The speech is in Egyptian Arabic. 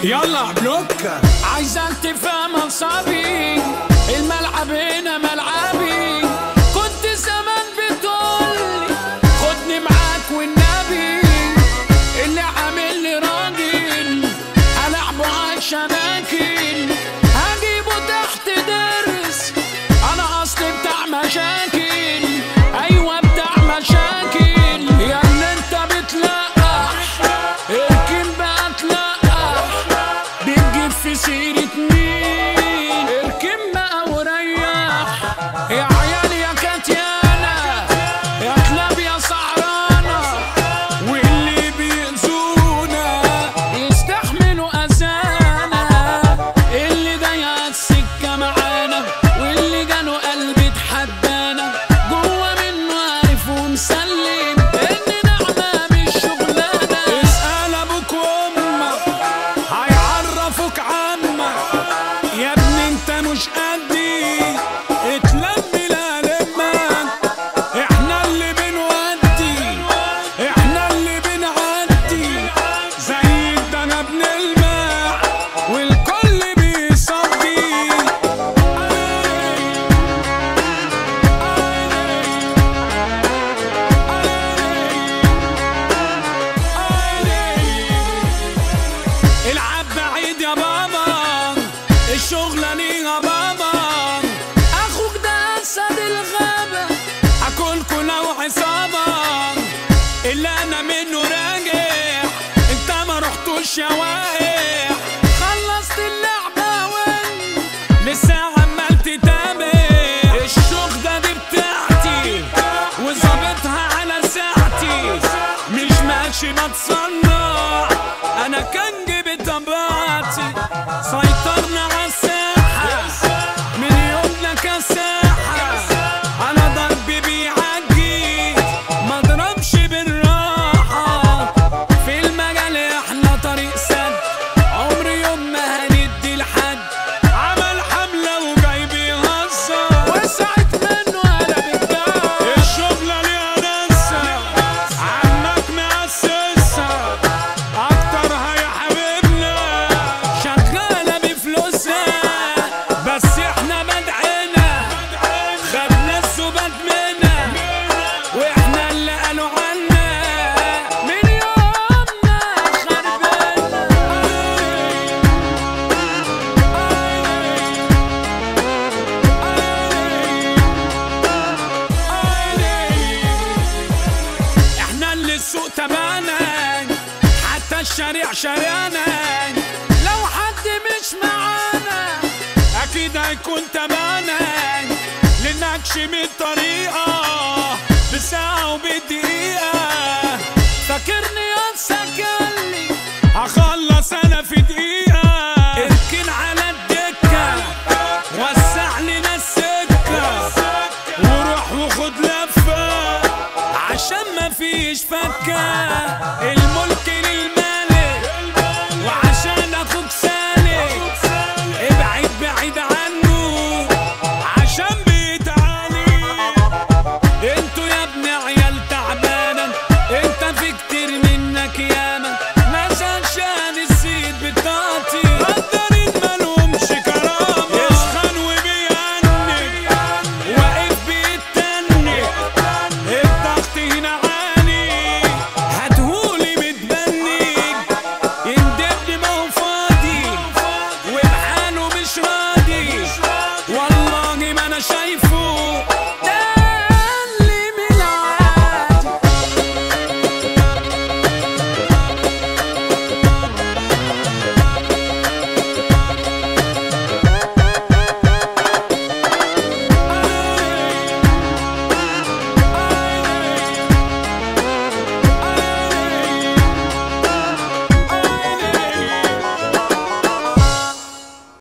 يلا بلوكا عايزك تفهم انصابي الملعب هنا ملعبي كنت زمان بتقولي خدني معاك والنبي اللي عامل لي راجل هلعبه عشان اكل هجيبه تحت درس انا اصلي بتاع مشاكل ايوه بتاع مشاكل يا اللي انت بتلقح اركن بقى تلقح بتجيب في سيرة مين اركن بقى وريح يا عيال يا كاتيانا يا كلاب يا سعرانة واللي بيأذونا يستحملوا أذانا اللي ضيع السكة معانا واللي جاله قلب اتحدانا جوه منه عارف ومسلم ان نعمة مش شغلانة اسأل ابوك وامك هيعرفوك عمك يا ابني انت مش قدي اتلم لا لمك احنا اللي بنودي احنا اللي بنعدي زي الدنا بنلمع والكل بيصدي العب بعيد يا بابا الشغلة ليها بابا اخوك ده اسد الغابة هاكلكوا لو عصابة اللي انا منه راجع انت ما رحتوش يا واقع خلصت اللعبة وين لسه عمال تتابع الشغلة دي بتاعتي وظابطها على ساعتي مش ماشي بتصنع انا كان جبت طبيعتي سيطرنا على الساحة من يومنا كساحة انا ضربي بيعجي ما اضربش بالراحة في المجال احنا طريق سد عمر يوم ما هندي لحد عمل حملة وجاي بيهزر وسعت منه قلب الجو الشغلة ليها ناسة عمك مأسسها أكترها يا حبيبنا شغالة بفلوسها بس احنا بدعنا خدنا الزبد منا واحنا اللي قالوا عنا من يومنا خربنا احنا اللي السوق تبعنا حتى الشارع شارعنا لو حد مش معانا اكيد هيكون تبعنا لنكش من طريقة بساعة وبدقيقة فاكرني انسى كلي هخلص انا في دقيقة اركن على الدكة وسع لنا السكة وروح وخد لفة عشان ما فيش فكة الملك